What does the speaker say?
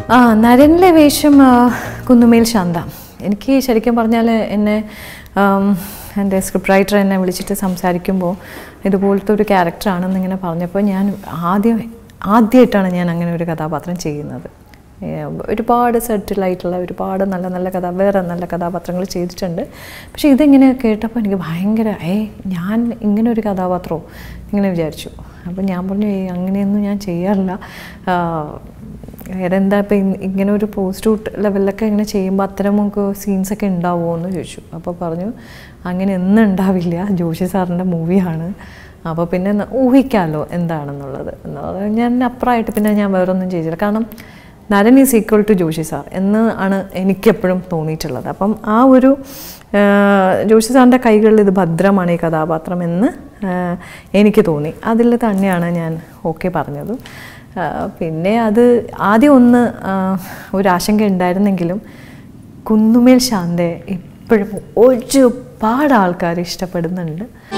ആ നരനിലെ വേഷം ആ, കുന്നുമേൽ ശാന്ത എനിക്ക് ശരിക്കും പറഞ്ഞാൽ എന്നെ ആം, എൻ്റെ സ്ക്രിപ്റ്റ് റൈറ്റർ എന്നെ വിളിച്ചിട്ട് സംസാരിക്കുമ്പോൾ ഇതുപോലത്തെ ഒരു ക്യാരക്ടറാണെന്ന് ഇങ്ങനെ പറഞ്ഞപ്പോൾ ഞാൻ ആദ്യം ആദ്യമായിട്ടാണ് ഞാൻ അങ്ങനെ ഒരു കഥാപാത്രം ചെയ്യുന്നത് ഏ, ഒരുപാട് സെറ്റിലായിട്ടുള്ള ഒരുപാട് നല്ല നല്ല കഥ വേറെ നല്ല കഥാപാത്രങ്ങൾ ചെയ്തിട്ടുണ്ട് പക്ഷേ ഇതിങ്ങനെ കേട്ടപ്പോൾ എനിക്ക് ഭയങ്കര ഏ ഞാൻ ഇങ്ങനെ ഒരു കഥാപാത്രമോ ഇങ്ങനെ വിചാരിച്ചു അപ്പോൾ ഞാൻ പറഞ്ഞു ഏയ് അങ്ങനെയൊന്നും ഞാൻ ചെയ്യാറില്ല ആ, വേറെ എന്താ ഇപ്പം ഇ- ഇങ്ങനെ ഒരു പോസ്റ്റ് ഔട്ട് ലെവലിലൊക്കെ ഇങ്ങനെ ചെയ്യുമ്പോൾ അത്തരം നമുക്ക് സീൻസൊക്കെ ഉണ്ടാവുമോ എന്ന് ചോദിച്ചു അപ്പോൾ പറഞ്ഞു അങ്ങനെ ഒന്നും ഉണ്ടാവില്ല ജോഷി സാറിൻ്റെ മൂവിയാണ് അപ്പോൾ പിന്നെ ന- ഊഹിക്കാമല്ലോ എന്താണെന്നുള്ളത് എന്ന് പറഞ്ഞാൽ ഞാൻ അപ്പുറമായിട്ട് പിന്നെ ഞാൻ വേറൊന്നും ചെയ്തില്ല കാരണം Naran is equal to Joshi sir എന്ന് ആണ് എനിക്കെപ്പോഴും തോന്നിയിട്ടുള്ളത് അപ്പം ആ ഒരു ആ, ജോഷി സാറിൻ്റെ കൈകളിൽ ഇത് ഭദ്രമാണ് ഈ കഥാപാത്രം എന്ന് ആ, എനിക്ക് തോന്നി അതിൽ തന്നെയാണ് ഞാൻ ഓക്കെ പറഞ്ഞത് ആ, പിന്നെ അത് ആദ്യം ഒന്ന് ആ, ഒരു ആശങ്ക ഉണ്ടായിരുന്നെങ്കിലും കുന്നുമേൽ ശാന്തയെ ഇപ്പോഴും ഒരുപാട് ആൾക്കാർ ഇഷ്ടപ്പെടുന്നുണ്ട്